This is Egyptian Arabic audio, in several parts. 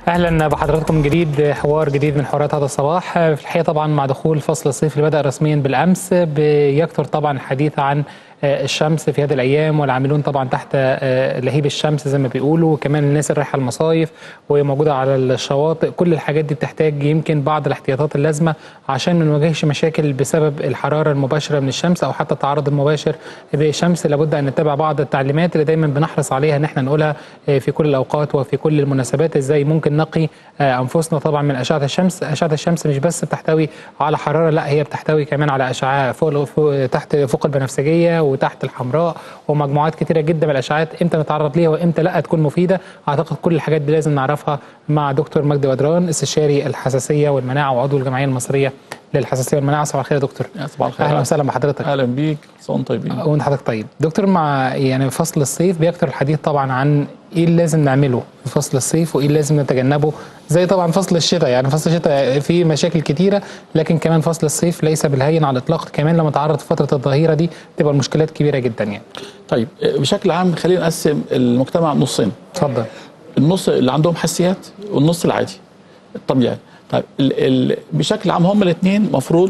اهلا بحضراتكم من جديد حوار جديد من حوارات هذا الصباح في الحقيقه طبعا مع دخول فصل الصيف اللي بدا رسميا بالامس بيكثر طبعا الحديث عن الشمس في هذه الايام والعاملون طبعا تحت لهيب الشمس زي ما بيقولوا وكمان الناس اللي رايحه المصايف وموجوده على الشواطئ كل الحاجات دي بتحتاج يمكن بعض الاحتياطات اللازمه عشان ما نواجهش مشاكل بسبب الحراره المباشره من الشمس او حتى التعرض المباشر بالشمس لابد ان نتبع بعض التعليمات اللي دايما بنحرص عليها ان احنا نقولها في كل الاوقات وفي كل المناسبات ازاي ممكن نقي انفسنا طبعا من اشعه الشمس اشعه الشمس مش بس بتحتوي على حراره لا هي بتحتوي كمان على اشعه فوق, فوق تحت فوق البنفسجيه وتحت الحمراء ومجموعات كتيره جدا من الاشعاعات امتى نتعرض ليها وامتى لا تكون مفيده اعتقد كل الحاجات دي لازم نعرفها مع دكتور مجدي بدران استشاري الحساسيه والمناعه وعضو الجمعيه المصريه للحساسيه والمناعه صباح الخير يا دكتور صباح الخير اهلا وسهلا بحضرتك اهلا بيك صون طيبين وانت حضرتك طيب دكتور مع يعني فصل الصيف بيكثر الحديث طبعا عن ايه اللي لازم نعمله في فصل الصيف وايه اللي لازم نتجنبه زي طبعا فصل الشتاء يعني فصل الشتاء فيه مشاكل كتيره لكن كمان فصل الصيف ليس بالهين على الاطلاق كمان لما تعرض في فتره الظهيره دي تبقى المشكلات كبيره جدا يعني طيب بشكل عام خلينا نقسم المجتمع نصين اتفضل النص اللي عندهم حساسيات والنص العادي الطبيعي طيب ال ال بشكل عام هم الاثنين المفروض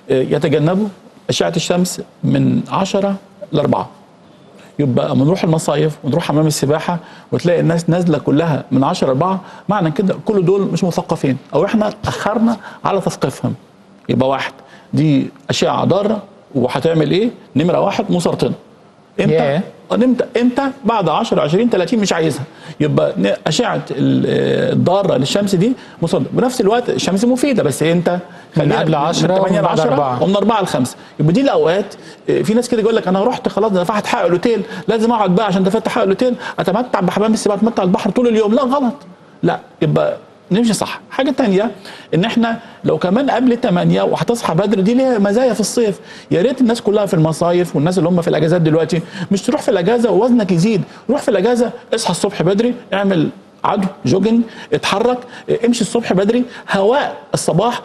يتجنبوا اشعه الشمس من 10 ل 4 يبقى لما نروح المصايف ونروح حمام السباحه وتلاقي الناس نازله كلها من 10 ل 4 معنى كده كل دول مش مثقفين او احنا اخرنا على تثقيفهم يبقى واحد دي اشعه ضاره وهتعمل ايه؟ نمره واحد مسرطنه امتى؟ Yeah. امتى امتى بعد 10 20 30 مش عايزها يبقى اشعه الضاره للشمس دي مسرطنه بنفس الوقت الشمس مفيده بس امتى؟ من قبل 10 من 8 ل 10 4 ومن 4 ل 5 يبقى دي الاوقات في ناس كده يقول لك انا رحت خلاص دفعت حق الاوتيل لازم اقعد بقى عشان دفعت حق الاوتيل اتمتع بحمام السباحه اتمتع البحر طول اليوم لا غلط لا يبقى نمشي صح حاجه تانية ان احنا لو كمان قبل 8 وهتصحى بدري دي ليها مزايا في الصيف يا ريت الناس كلها في المصايف والناس اللي هم في الاجازات دلوقتي مش تروح في الاجازه ووزنك يزيد روح في الاجازه اصحى الصبح بدري اعمل عدو جوجنج اتحرك امشي الصبح بدري هواء الصباح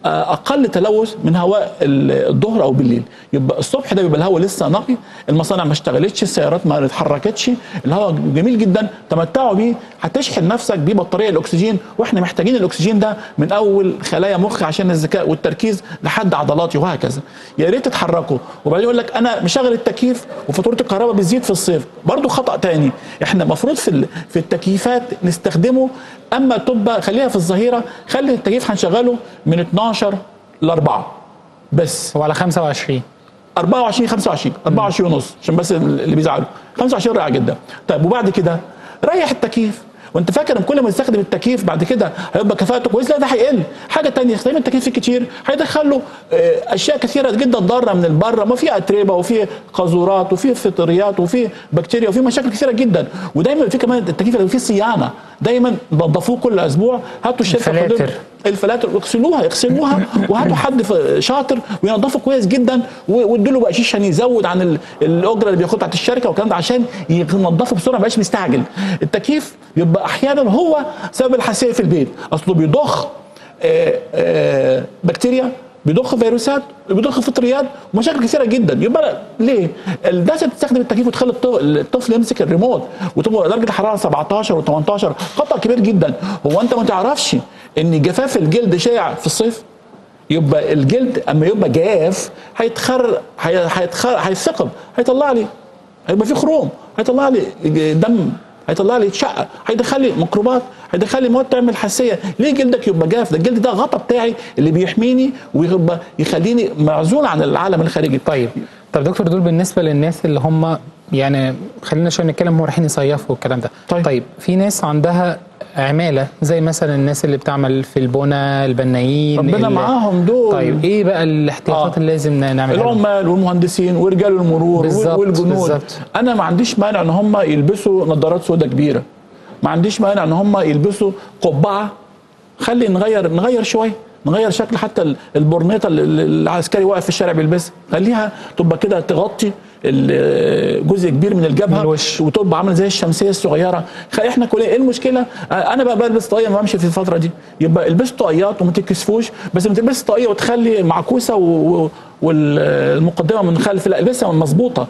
اقل تلوث من هواء الظهر او بالليل يبقى الصبح ده بيبقى الهواء لسه نقي المصانع ما اشتغلتش السيارات ما اتحركتش الهواء جميل جدا تمتعوا بيه هتشحن نفسك ببطاريه الاكسجين واحنا محتاجين الاكسجين ده من اول خلايا مخ عشان الذكاء والتركيز لحد عضلاتي وهكذا يا ريت تتحركوا وبعدين يقول لك انا مشغل التكييف وفاتوره الكهرباء بتزيد في الصيف برضو خطا تاني احنا المفروض في في التكييفات نستخدمه اما تبقى خليها في الظهيره خلي التكييف هنشغله من 12 ل 4 بس وعلى 25 24 25 24 ونص عشان بس اللي بيزعلوا 25 رائع جدا طيب وبعد كده ريح التكييف وانت فاكر ان كل ما تستخدم التكييف بعد كده هيبقى كفاءته كويس لا ده هيقل حاجه ثانيه استخدام التكييف فيه كتير هيدخل له اشياء كثيره جدا ضاره من البره ما في اتربه وفي قاذورات وفي فطريات وفي بكتيريا وفي مشاكل كثيره جدا ودايما في كمان التكييف اللي فيه صيانه دايما نظفوه كل اسبوع هاتوا الشركه الفلاتر الفلاتر اغسلوها اغسلوها وهاتوا حد شاطر وينظفه كويس جدا وادوا له بقشيش عشان يزود عن الاجره اللي بياخدها بتاعت الشركه والكلام ده عشان ينظفه بسرعه ما يبقاش مستعجل التكييف يبقى احيانا هو سبب الحساسيه في البيت اصله بيضخ آآ آآ بكتيريا بيضخ فيروسات بيضخ فطريات ومشاكل كثيره جدا يبقى ليه؟ الناس بتستخدم التكييف وتخلي الطفل يمسك الريموت وتبقى درجه الحراره 17 و18 خطا كبير جدا هو انت ما تعرفش ان جفاف الجلد شائع في الصيف؟ يبقى الجلد اما يبقى جاف هيتخر هيتخر هيثقب هيطلع لي هيبقى في خروم هيطلع لي دم هيطلع لي شقه هيدخل لي ميكروبات هيدخل لي مواد تعمل حساسيه ليه جلدك يبقى جاف ده الجلد ده غطا بتاعي اللي بيحميني ويبقى يخليني معزول عن العالم الخارجي طيب طب دكتور دول بالنسبه للناس اللي هم يعني خلينا شويه نتكلم هم رايحين يصيفوا والكلام ده طيب. طيب في ناس عندها عماله زي مثلا الناس اللي بتعمل في البنى البنايين ربنا اللي- معاهم دول طيب ايه بقى الاحتياطات آه. اللي لازم نعملها لهم؟ العمال والمهندسين ورجال المرور بالظبط، والجنود بالظبط. انا ما عنديش مانع ان هم يلبسوا نظارات سوداء كبيره ما عنديش مانع ان هم يلبسوا قبعه خلي نغير نغير شويه نغير شكل حتى ال- البورنيطه اللي اللي العسكري واقف في الشارع بيلبسها خليها تبقى كده تغطي ال- جزء كبير من الجبهه من الوش. وتبقى عامله زي الشمسيه الصغيره خ- احنا كلنا ايه المشكله آه، انا بقى بلبس طاقيه ما بمشي في الفتره دي يبقى البس طاقيات وما تتكسفوش بس ما تلبس طاقيه وتخلي معكوسه و... و... والمقدمه من خلف لا البسها مظبوطه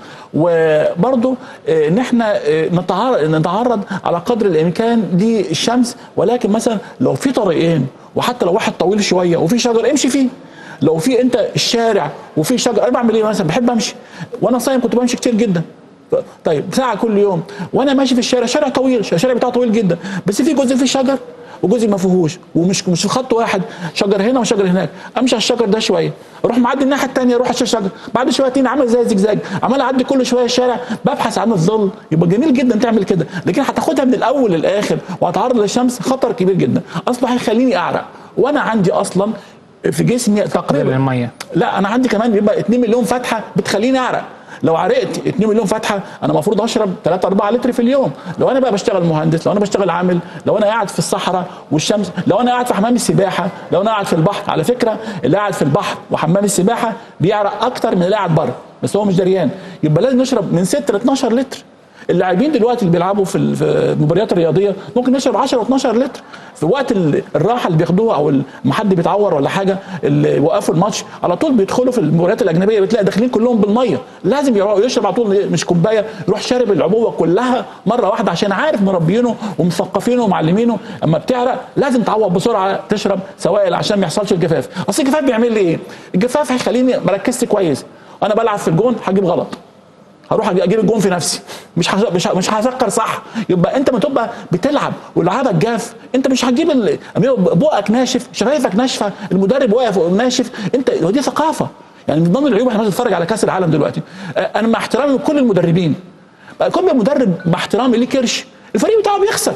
وبرضو آه، ان احنا آه، نتعرض نتعرض على قدر الامكان دي الشمس ولكن مثلا لو في طريقين وحتى لو واحد طويل شويه وفي شجر امشي فيه لو في انت الشارع وفي شجر انا بعمل ايه مثلا بحب امشي وانا صايم كنت بمشي كتير جدا طيب ساعه كل يوم وانا ماشي في الشارع شارع طويل الشارع بتاعه طويل جدا بس في جزء فيه شجر وجزء ما فيهوش ومش مش في خط واحد شجر هنا وشجر هناك امشي على الشجر ده شويه اروح معدي الناحيه الثانيه اروح على الشجر بعد شويه تاني عامل زي زجزاج عمال اعدي كل شويه الشارع ببحث عن الظل يبقى جميل جدا تعمل كده لكن هتاخدها من الاول للاخر وهتعرض للشمس خطر كبير جدا اصلا هيخليني اعرق وانا عندي اصلا في جسمي تقريبا الميه لا انا عندي كمان بيبقى 2 مليون فتحه بتخليني اعرق لو عرقت 2 مليون فتحه انا المفروض اشرب 3 4 لتر في اليوم لو انا بقى بشتغل مهندس لو انا بشتغل عامل لو انا قاعد في الصحراء والشمس لو انا قاعد في حمام السباحه لو انا قاعد في البحر على فكره اللي قاعد في البحر وحمام السباحه بيعرق اكتر من اللي قاعد بره بس هو مش دريان يبقى لازم نشرب من 6 ل 12 لتر اللاعبين دلوقتي اللي بيلعبوا في ال- في المباريات الرياضيه ممكن يشرب 10 و12 لتر في وقت ال- الراحه اللي بياخدوها او ما حد بيتعور ولا حاجه اللي وقفوا الماتش على طول بيدخلوا في المباريات الاجنبيه بتلاقي داخلين كلهم بالميه لازم يروح يشرب على طول مش كوبايه يروح شارب العبوه كلها مره واحده عشان عارف مربينه ومثقفينه ومعلمينه اما بتعرق لازم تعوض بسرعه تشرب سوائل عشان ما يحصلش الجفاف اصل الجفاف بيعمل لي ايه الجفاف هيخليني ما ركزش كويس انا بلعب في الجون هجيب غلط هروح اجيب الجون في نفسي مش هز- مش ه- مش هفكر صح يبقى انت ما تبقى بتلعب ولعبك جاف انت مش هتجيب ال- بقك ناشف شفايفك ناشفه المدرب واقف ناشف انت هو دي ثقافه يعني من ضمن العيوب احنا بنتفرج على كاس العالم دلوقتي آه، انا مع احترامي لكل المدربين بقى كل مدرب مع احترامي ليه كرش الفريق بتاعه بيخسر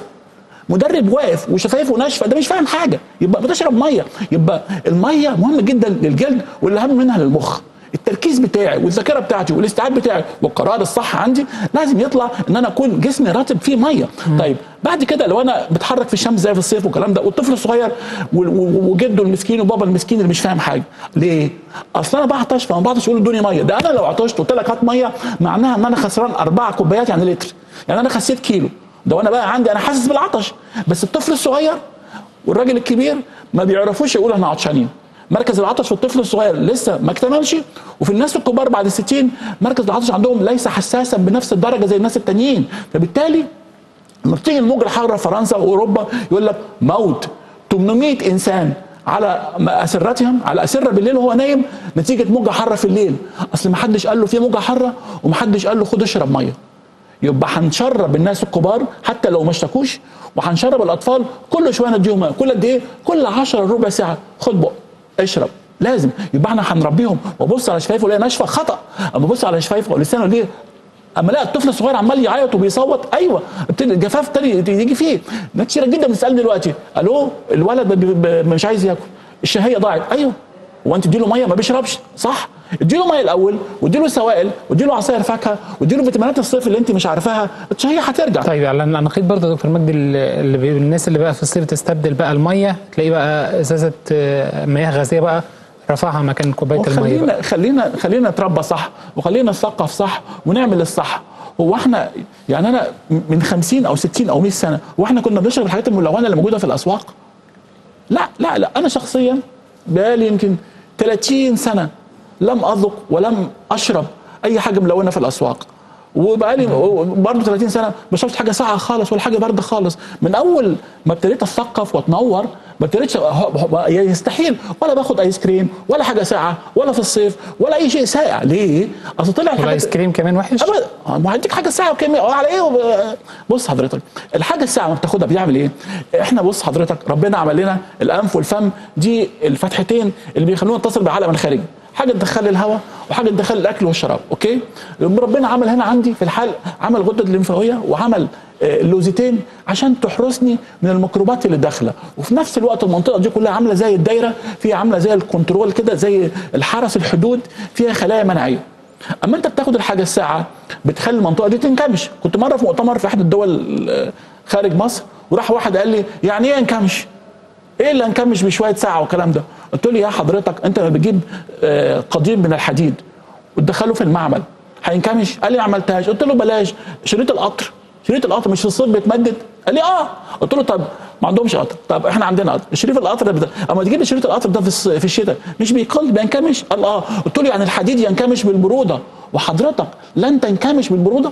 مدرب واقف وشفايفه ناشفه ده مش فاهم حاجه يبقى بتشرب ميه يبقى الميه مهمه جدا للجلد واللي اهم منها للمخ التركيز بتاعي والذاكره بتاعتي والاستيعاب بتاعي والقرار الصح عندي لازم يطلع ان انا اكون جسمي راتب فيه ميه طيب بعد كده لو انا بتحرك في الشمس زي في الصيف والكلام ده والطفل الصغير و- و- وجده المسكين وبابا المسكين اللي مش فاهم حاجه ليه اصل انا بعطش فما بعطش اقول ادوني ميه ده انا لو عطشت قلت لك هات ميه معناها ان انا خسران اربع كوبايات يعني لتر يعني انا خسيت كيلو ده وانا بقى عندي انا حاسس بالعطش بس الطفل الصغير والراجل الكبير ما بيعرفوش يقولوا احنا عطشانين مركز العطش في الطفل الصغير لسه ما اكتملش وفي الناس الكبار بعد الستين مركز العطش عندهم ليس حساسا بنفس الدرجه زي الناس التانيين فبالتالي لما بتيجي الموجه الحاره في فرنسا واوروبا يقول لك موت 800 انسان على اسرتهم على اسره بالليل وهو نايم نتيجه موجه حاره في الليل اصل ما حدش قال له في موجه حاره وما حدش قال له خد اشرب ميه يبقى هنشرب الناس الكبار حتى لو ما اشتكوش وهنشرب الاطفال كل شويه نديهم ميه كل قد ايه كل 10 ربع ساعه خد بق اشرب لازم يبقى احنا هنربيهم وابص على شفايفه الاقي ناشفه خطا اما ابص على شفايفه ولسانه ليه اما الاقي الطفل الصغير عمال يعيط وبيصوت ايوه ابتدي الجفاف ابتدي يجي فيه ناس كتيره جدا بتسالني دلوقتي الو الولد ب- ب- ب- مش عايز ياكل الشهيه ضاعت ايوه هو انت تديله ميه ما بيشربش صح اديله ميه الاول واديله سوائل واديله عصاير فاكهه واديله فيتامينات الصيف اللي انت مش عارفاها الشهيه هترجع طيب على النقيض برضه يا دكتور مجدي اللي بي- الناس اللي بقى في الصيف تستبدل بقى الميه تلاقيه بقى ازازه آه، مياه غازيه بقى رفعها مكان كوبايه الميه بقى. خلينا خلينا خلينا نتربى صح وخلينا نثقف صح ونعمل الصح هو احنا يعني انا من 50 او 60 او 100 سنه واحنا كنا بنشرب الحاجات الملونه اللي موجوده في الاسواق لا لا لا انا شخصيا بقالي يمكن 30 سنه لم اذق ولم اشرب اي حاجه ملونه في الاسواق وبقالي برضه 30 سنه ما شربتش حاجه ساقعه خالص ولا حاجه بارده خالص من اول ما ابتديت اتثقف واتنور ما ابتديتش هو- هو- يستحيل ولا باخد ايس كريم ولا حاجه ساقعه ولا في الصيف ولا اي شيء ساقع ليه؟ اصل طلع الحاجات والايس كريم كمان وحش ابدا ما هديك حاجه ساعه وكميه على ايه وب... بص حضرتك الحاجه الساعه ما بتاخدها بيعمل ايه احنا بص حضرتك ربنا عمل لنا الانف والفم دي الفتحتين اللي بيخلونا نتصل بالعالم الخارجي حاجه تدخل لي الهواء وحاجه تدخل لي الاكل والشراب اوكي ربنا عمل هنا عندي في الحال عمل غده الليمفاويه وعمل آه، اللوزتين عشان تحرسني من الميكروبات اللي داخله وفي نفس الوقت المنطقه دي كلها عامله زي الدايره فيها عامله زي الكنترول كده زي الحرس الحدود فيها خلايا مناعيه اما انت بتاخد الحاجه الساعه بتخلي المنطقه دي تنكمش كنت مره في مؤتمر في احد الدول آه، خارج مصر وراح واحد قال لي يعني ايه انكمش ايه اللي انكمش بشويه ساعه والكلام ده قلت له يا حضرتك انت لما بتجيب آه، قضيب من الحديد وتدخله في المعمل هينكمش قال لي ما عملتهاش قلت له بلاش شريط القطر شريط القطر مش في الصيف بيتمدد قال لي اه قلت له طب ما عندهمش قطر طب احنا عندنا قطر شريط القطر ده اما تجيب لي شريط القطر ده في الص- في الشتاء مش بيقل بينكمش قال اه قلت له يعني الحديد ينكمش بالبروده وحضرتك لن تنكمش بالبروده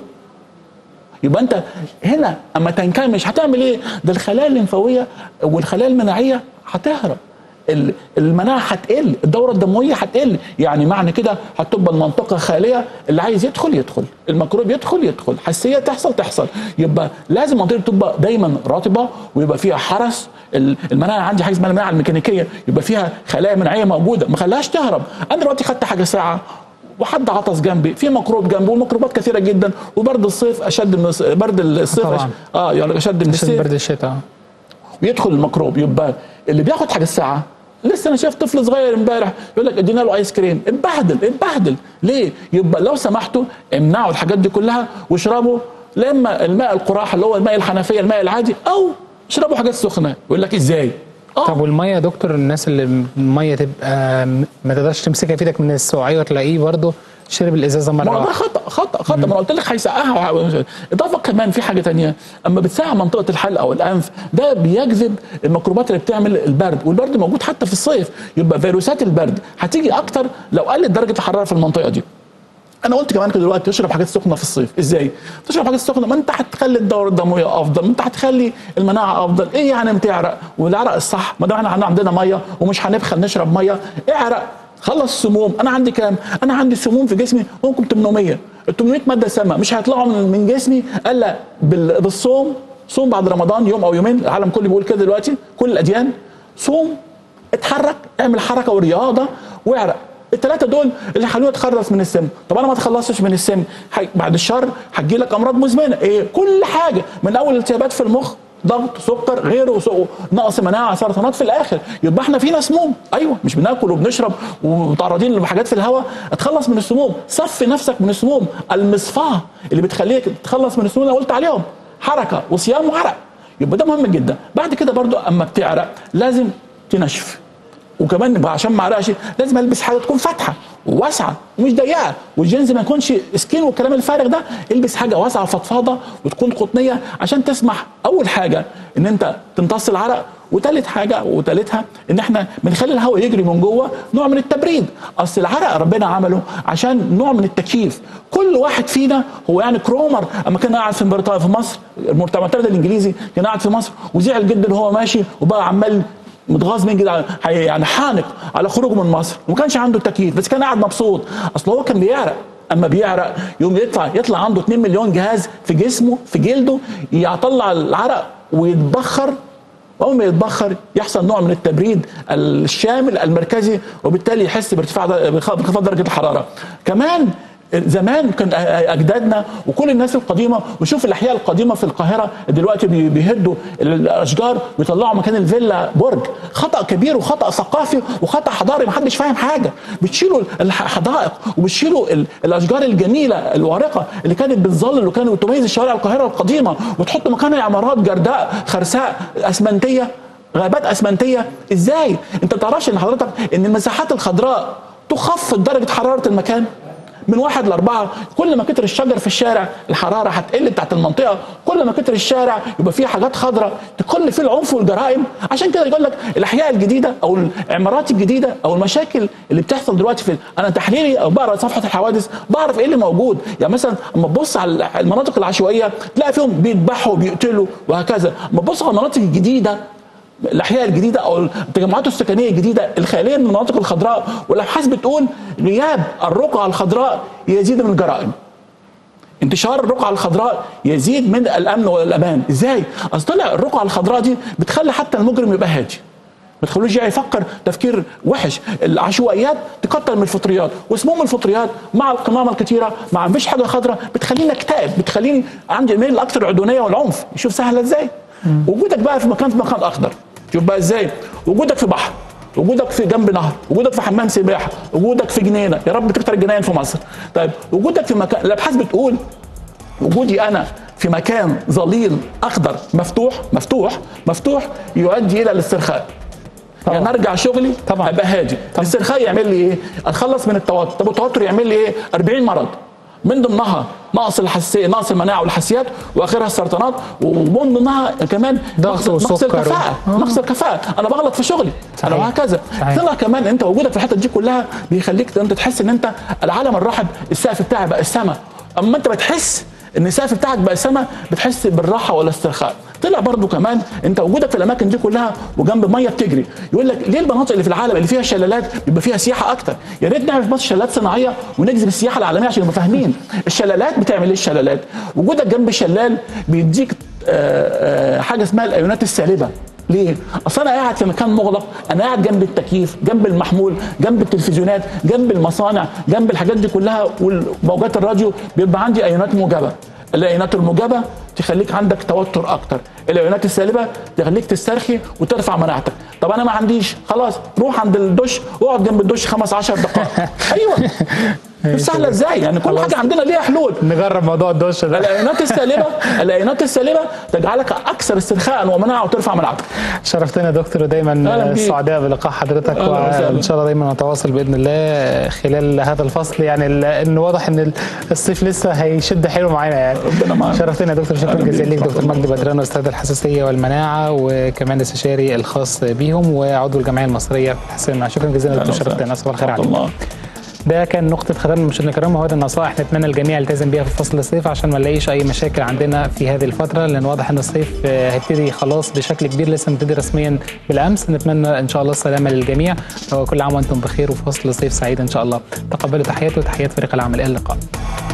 يبقى انت هنا اما تنكمش هتعمل ايه؟ ده الخلايا الليمفاويه والخلايا المناعيه هتهرب ال- المناعه هتقل الدوره الدمويه هتقل يعني معنى كده هتبقى المنطقه خاليه اللي عايز يدخل يدخل الميكروب يدخل يدخل حساسيه تحصل تحصل يبقى لازم المنطقه تبقى دايما رطبه ويبقى فيها حرس ال- المناعه عندي حاجه اسمها المناعه الميكانيكيه يبقى فيها خلايا مناعيه موجوده ما خليهاش تهرب انا دلوقتي خدت حاجه ساعه وحد عطس جنبي في ميكروب جنبه والميكروبات كثيره جدا وبرد الصيف اشد من الص- برد الصيف طبعاً. أش- اه يعني اشد من عشان الصيف برد الشتاء ويدخل الميكروب يبقى اللي بياخد حاجه الساعه لسه انا شايف طفل صغير امبارح يقول لك ادينا له ايس كريم اتبهدل اتبهدل ليه؟ يبقى لو سمحتوا امنعوا الحاجات دي كلها واشربوا لا اما الماء القراح اللي هو الماء الحنفيه الماء العادي او اشربوا حاجات سخنه يقول لك ازاي؟ اه طب والميه يا دكتور الناس اللي الميه تبقى م- ما تقدرش تمسكها في ايدك من السقعيه وتلاقيه برضه شرب الازازه ما مره هو ده واحده خطا خطا خطا ما انا قلت لك هيسقعها وه- اضافه كمان في حاجه تانية اما بتسقع منطقه الحلق او الانف ده بيجذب الميكروبات اللي بتعمل البرد والبرد موجود حتى في الصيف يبقى فيروسات البرد هتيجي اكتر لو قلت درجه الحراره في المنطقه دي انا قلت كمان كده دلوقتي تشرب حاجات سخنه في الصيف ازاي تشرب حاجات سخنه ما انت هتخلي الدوره الدمويه افضل ما انت هتخلي المناعه افضل ايه يعني بتعرق والعرق الصح ما دام احنا عندنا ميه ومش هنبخل نشرب ميه اعرق خلص سموم انا عندي كام انا عندي سموم في جسمي ممكن 800 ال 800 ماده سامه مش هيطلعوا من من جسمي الا بال- بالصوم صوم بعد رمضان يوم او يومين العالم كله بيقول كده دلوقتي كل الاديان صوم اتحرك اعمل حركه ورياضه واعرق الثلاثه دول اللي هيخلوه يتخلص من السم طب انا ما اتخلصتش من السم ح- بعد الشر هتجي لك امراض مزمنه ايه كل حاجه من اول التهابات في المخ ضغط سكر غيره سو- نقص مناعه سرطانات في الاخر يبقى احنا فينا سموم ايوه مش بناكل وبنشرب ومتعرضين لحاجات في الهواء اتخلص من السموم صفي نفسك من السموم المصفاه اللي بتخليك تتخلص من السموم اللي قلت عليهم حركه وصيام وعرق يبقى ده مهم جدا بعد كده برضو اما بتعرق لازم تنشف وكمان بقى عشان ما اعرقش لازم البس حاجه تكون فاتحه وواسعه ومش ضيقه والجينز ما يكونش سكين والكلام الفارغ ده البس حاجه واسعه وفضفاضه وتكون قطنيه عشان تسمح اول حاجه ان انت تمتص العرق وتالت حاجه وتالتها ان احنا بنخلي الهواء يجري من جوه نوع من التبريد اصل العرق ربنا عمله عشان نوع من التكييف كل واحد فينا هو يعني كرومر اما كان قاعد في بريطانيا في مصر المعتمد الانجليزي كان قاعد في مصر وزعل جدا وهو ماشي وبقى عمال متغاظ من كده حي- يعني حانق على خروجه من مصر وما كانش عنده تكييف بس كان قاعد مبسوط اصل هو كان بيعرق اما بيعرق يوم يطلع يطلع عنده 2 مليون جهاز في جسمه في جلده يطلع العرق ويتبخر واول ما يتبخر يحصل نوع من التبريد الشامل المركزي وبالتالي يحس بارتفاع در- بانخفاض درجه الحراره كمان زمان كان اجدادنا وكل الناس القديمه وشوف الاحياء القديمه في القاهره دلوقتي بي- بيهدوا الاشجار ويطلعوا مكان الفيلا برج خطا كبير وخطا ثقافي وخطا حضاري محدش فاهم حاجه بتشيلوا الحدائق وبتشيلوا ال- الاشجار الجميله الوارقه اللي كانت بتظلل وكانت تميز شوارع القاهره القديمه وتحطوا مكانها عمارات جرداء خرساء اسمنتيه غابات اسمنتيه ازاي انت ما تعرفش ان حضرتك ان المساحات الخضراء تخفض درجه حراره المكان من واحد لأربعة كل ما كتر الشجر في الشارع الحرارة هتقل بتاعت المنطقة كل ما كتر الشارع يبقى فيه حاجات خضراء تقل فيه العنف والجرائم عشان كده يقول لك الأحياء الجديدة أو العمارات الجديدة أو المشاكل اللي بتحصل دلوقتي في أنا تحليلي أو بقرا صفحة الحوادث بعرف إيه اللي موجود يعني مثلا اما تبص على المناطق العشوائية تلاقي فيهم بيذبحوا وبيقتلوا وهكذا اما تبص على المناطق الجديدة الاحياء الجديده او التجمعات السكنيه الجديده الخاليه من المناطق الخضراء والابحاث بتقول غياب الرقعه الخضراء يزيد من الجرائم انتشار الرقعه الخضراء يزيد من الامن والامان ازاي اصل طلع الرقعه الخضراء دي بتخلي حتى المجرم يبقى هادي ما تخلوش يعني يفكر تفكير وحش العشوائيات تكتر من الفطريات وسموم الفطريات مع القمامه الكتيره مع مفيش حاجه خضراء بتخليني اكتئب بتخليني عندي ميل اكتر العدوانيه والعنف شوف سهله ازاي وجودك بقى في مكان في مكان اخضر شوف بقى ازاي وجودك في بحر وجودك في جنب نهر وجودك في حمام سباحه وجودك في جنينه يا رب تكتر الجناين في مصر طيب وجودك في مكان الابحاث بتقول وجودي انا في مكان ظليل اخضر مفتوح مفتوح مفتوح يؤدي الى الاسترخاء طبعا. يعني ارجع شغلي طبعا. ابقى هادي الاسترخاء يعمل لي ايه اتخلص من التوتر طب التوتر يعمل لي ايه 40 مرض من ضمنها نقص الحساسيه نقص المناعه والحساسيات واخرها السرطانات ومن ضمنها كمان ضغط نقص, نقص والسكر. الكفاءه نقص الكفاءه انا بغلط في شغلي انا صحيح. وهكذا صحيح. طلع كمان انت وجودك في الحته دي كلها بيخليك انت تحس ان انت العالم الرحب السقف بتاعي بقى السما اما انت بتحس ان السقف بتاعك بقى السما بتحس بالراحه والاسترخاء طلع برضو كمان انت وجودك في الاماكن دي كلها وجنب ميه بتجري يقول لك ليه المناطق اللي في العالم اللي فيها شلالات بيبقى فيها سياحه اكتر يا ريت نعمل في مصر شلالات صناعيه ونجذب السياحه العالميه عشان نبقى فاهمين الشلالات بتعمل ايه الشلالات وجودك جنب شلال بيديك آه، آه، حاجه اسمها الايونات السالبه ليه؟ اصل انا قاعد في مكان مغلق، انا قاعد جنب التكييف، جنب المحمول، جنب التلفزيونات، جنب المصانع، جنب الحاجات دي كلها وموجات الراديو بيبقى عندي ايونات موجبه. الايونات الموجبه تخليك عندك توتر اكتر، الايونات السالبه تخليك تسترخي وترفع مناعتك. طب انا ما عنديش، خلاص روح عند الدش واقعد جنب الدش خمس عشر دقائق. ايوه مش سهله ازاي؟ يعني كل خلاص. حاجه عندنا ليها حلول. نجرب موضوع الدش ده الايونات السالبه الايونات السالبه تجعلك اكثر استرخاء ومناعه وترفع مناعتك. شرفتنا يا دكتور ودايما أهلا بيك. سعداء بلقاء حضرتك أهلا وسهلا. وان شاء الله دايما نتواصل باذن الله خلال هذا الفصل يعني ال- ان واضح ان الصيف لسه هيشد حلو معانا يعني ربنا معاك. شرفتنا يا دكتور شكرا أهلا بيك. جزيلا ليك دكتور تفضل. مجدي بدران استاذ الحساسيه والمناعه وكمان الاستشاري الخاص بيهم وعضو الجمعيه المصريه في الحساسيه والمناعه شكرا جزيلا يا دكتور شرفتنا صباح الخير عليك الله ده كان نقطة ختام المشاهدين الكرام وهذه النصائح نتمنى الجميع يلتزم بيها في فصل الصيف عشان ما نلاقيش أي مشاكل عندنا في هذه الفترة لأن واضح إن الصيف آه، هيبتدي خلاص بشكل كبير لسه مبتدي رسميا بالأمس نتمنى إن شاء الله السلامة للجميع وكل عام وأنتم بخير وفصل صيف سعيد إن شاء الله تقبلوا تحياتي وتحيات فريق العمل إلى اللقاء